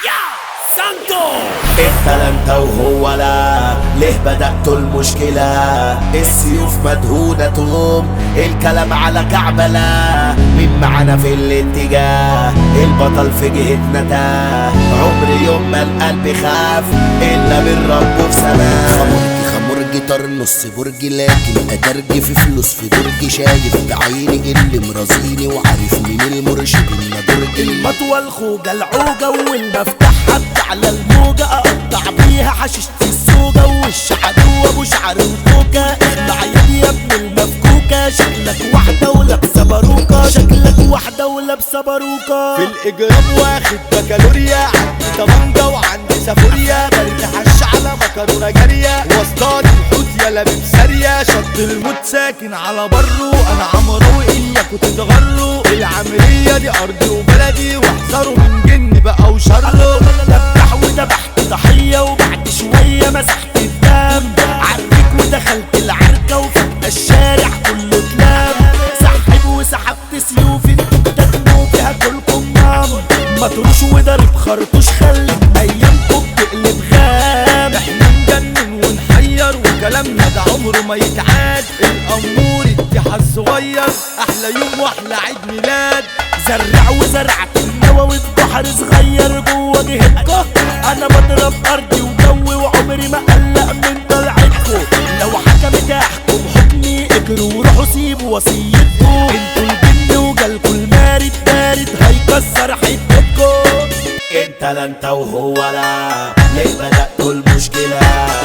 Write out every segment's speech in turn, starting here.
سانتو انت لا انت وهو لا ليه بدأتوا المشكلة السيوف مدهونة توم الكلام على كعبلة مين معانا في الاتجاه البطل في جهتنا تاه عمر يوم ما القلب خاف الا من ربه في سماه خمرجي خمرجي طار نص برجي لكن ادرجي في فلوس في درجي شايف بعيني اللي مرازيني وعارف مين المرشد النضرجي المطوى الخوجة العوجة والمفتاح حد على الموجة اقطع بيها حشيشة السوجة وش عدو ابو شعر الكوكة اخلع يدي يا ابن المفكوكة شكلك واحدة ولابسة باروكة شكلك واحدة ولابسة باروكة في الاجرام واخد بكالوريا عندي طبنجة وعندي سافوريا برد حش على مكرونة جارية وسطاني الحوت يلا بسارية شط الموت ساكن على بره انا عمرو اياكوا تتغروا العمرية دي ارضي وبلدي واحذروا من جن بقى وشره دبح وذبحت ضحية وبعد شوية مسحت الدم عريك ودخلت العركة وفجأة الشارع كله اتلام سحب وسحبت سيوف انتوا بتدموا بيها كلكم نام مطروش وضرب خرطوش خلت ايامكم تقلب غام احنا نجنن ونحير وكلامنا ده عمره ما يتعاد الامور التحى الصغير احلى يوم واحلى عيد ميلاد زرع وزرعت النووي في بحر صغير جوه جهتكو انا بضرب ارضي وجوي وعمري ما قلق من طلعتكو لو حكمت احكم حكمي اجروا وروحوا سيبوا وصيتكو انتوا الجن وجالكوا المارد بارد هيكسر حتتكو انت لا انت وهو لا ليه بدأتوا المشكلة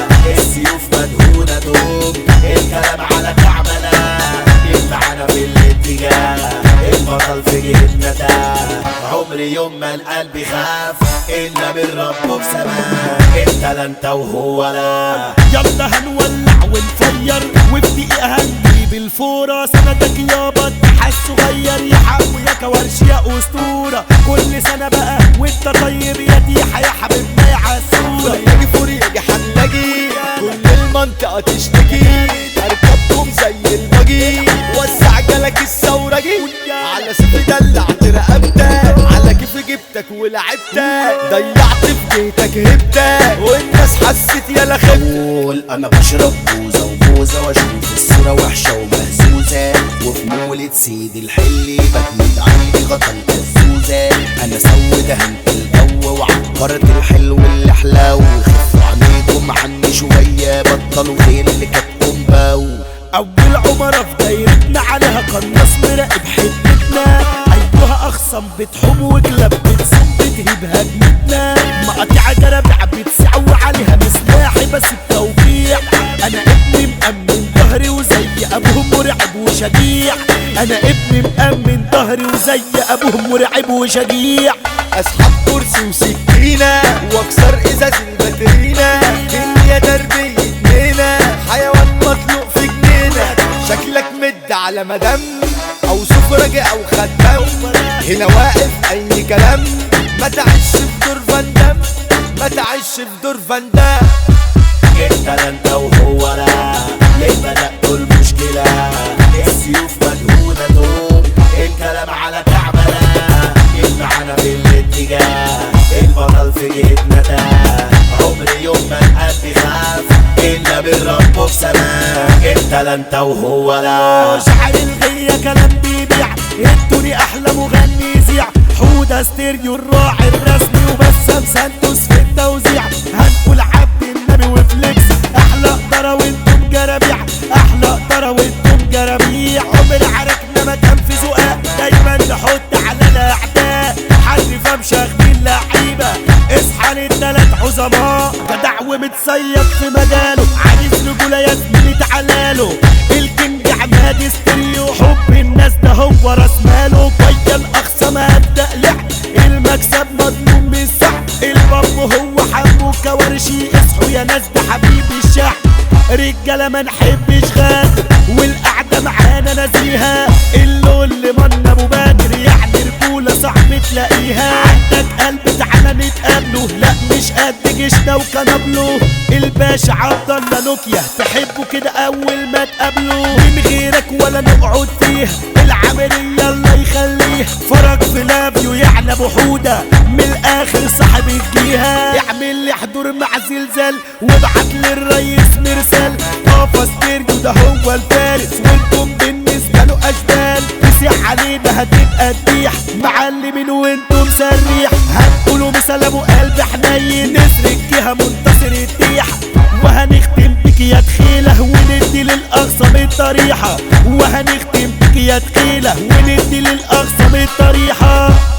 السيوف مدهونة دوم الكلام على كعبلة مين معانا في الاتجاه البطل في جهتنا تاه عمري يوم ما القلب خاف الا من ربه في سماه انت لا انت وهو لا يلا هنولع ونفير وفي دقيقة هنجيب الفورة سندك يابا التحى الصغير يا حمو يا كورش يا أسطورة كل سنة بقى وانت طيب يا ديحة يا حبيبنا يا عسولة يجي فوري يجي حلاجي كل المنطقة تشتكي اركبكم زي البجي وسع جالك الثورجي على سيف دلعت رقبتك على كيف جبتك ولعبتك ضيعت في بيتك هبتك والناس حست يا خبتك قول انا بشرب بوزة وبوزة واشوف الصورة وحشة ومهزوزة وفي مولد سيد الحلي بتمد عيني غطا الكزوزة انا سو دهنت الجو وعبرت الحلو اللي حلاو خفوا عنيكم عني شوية بطلوا خيل اللي كانت باو أول عمرة في دايرتنا عليها قناص مراقب حتتنا أيها أخصم بتحوم وكلاب بتسوم بتهيب هجمتنا مقاطع جرابع بتسعو عليها مسلاحي بس التوقيع أنا ابني مأمن ظهري وزي أبوهم مرعب وشجيع أنا ابني مأمن ظهري وزي أبوهم مرعب وشجيع اسحب كرسي وسكينة واكسر ازاز الباترينا دنيا تربية نينا حيوان مطلوق في جنينة شكلك مد على مدام او سفرج او خدام هنا واقف اي كلام ما تعيش في دور فاندام ما تعيش في دور فاندام انت لا انت وهو لا ليه بدأتوا المشكلة السيوف مدهونة دوم الكلام على كعبلة مين معانا في الاتجاه البطل في جهتنا تاه عمري يوم ما القلب خاف الا من ربه في سماه انت لا انت وهو لا شعر الغية كلام بيبيع ادوني احلى مغني يذيع حودة ستيريو الراعي الرسمي وبسام سانتوس في التوزيع هنقول عبد النبي وفليكس احلى قدرة وانتم جرابيع احلى قدرة وانتم جرابيع عمر عركنا ما كان في زقاق دايما نحط على الاعداء حرفة مشاغبين لعيبة اصحى للتلات عظماء جدع ومتصيد في مجاله عايز رجولة يا زميلي تعالاله الكينج عماد ستيريو حب الناس ده هو راس ماله ويا الاقصى ما هتدقلع المكسب مضمون بالسحب الباب هو حمو كوارشي اصحوا يا ناس ده حبيبي الشعب رجاله ما نحبش غادر والقعده معانا نزيهه اللون اللي من ابو بدر يعني رجوله صاحبي تلاقيها عندك قلب تعالى نتقابله لا مش قد جيشنا وكنبله الباشا عبد الله نوكيا تحبه كده اول ما تقابله من غيرك ولا نقعد فيها العمليه الله يخليه فرج في لافيو يعني حسين ابو حوده من الاخر صاحب الجهه اعمل لي حضور مع زلزال وابعت للريس مرسال طافا ستيريو ده هو الفارس وانتم بالنسبه له اشبال تسيح علينا هتبقى تبيح معلمين وانتم سريح هنقولوا مثال ابو قلب حنين نسر الجهه منتصر التيح وهنختم بك يا تخيله وندي للاقصى بالطريحه وهنختم بك يا تخيله وندي للاقصى بالطريحه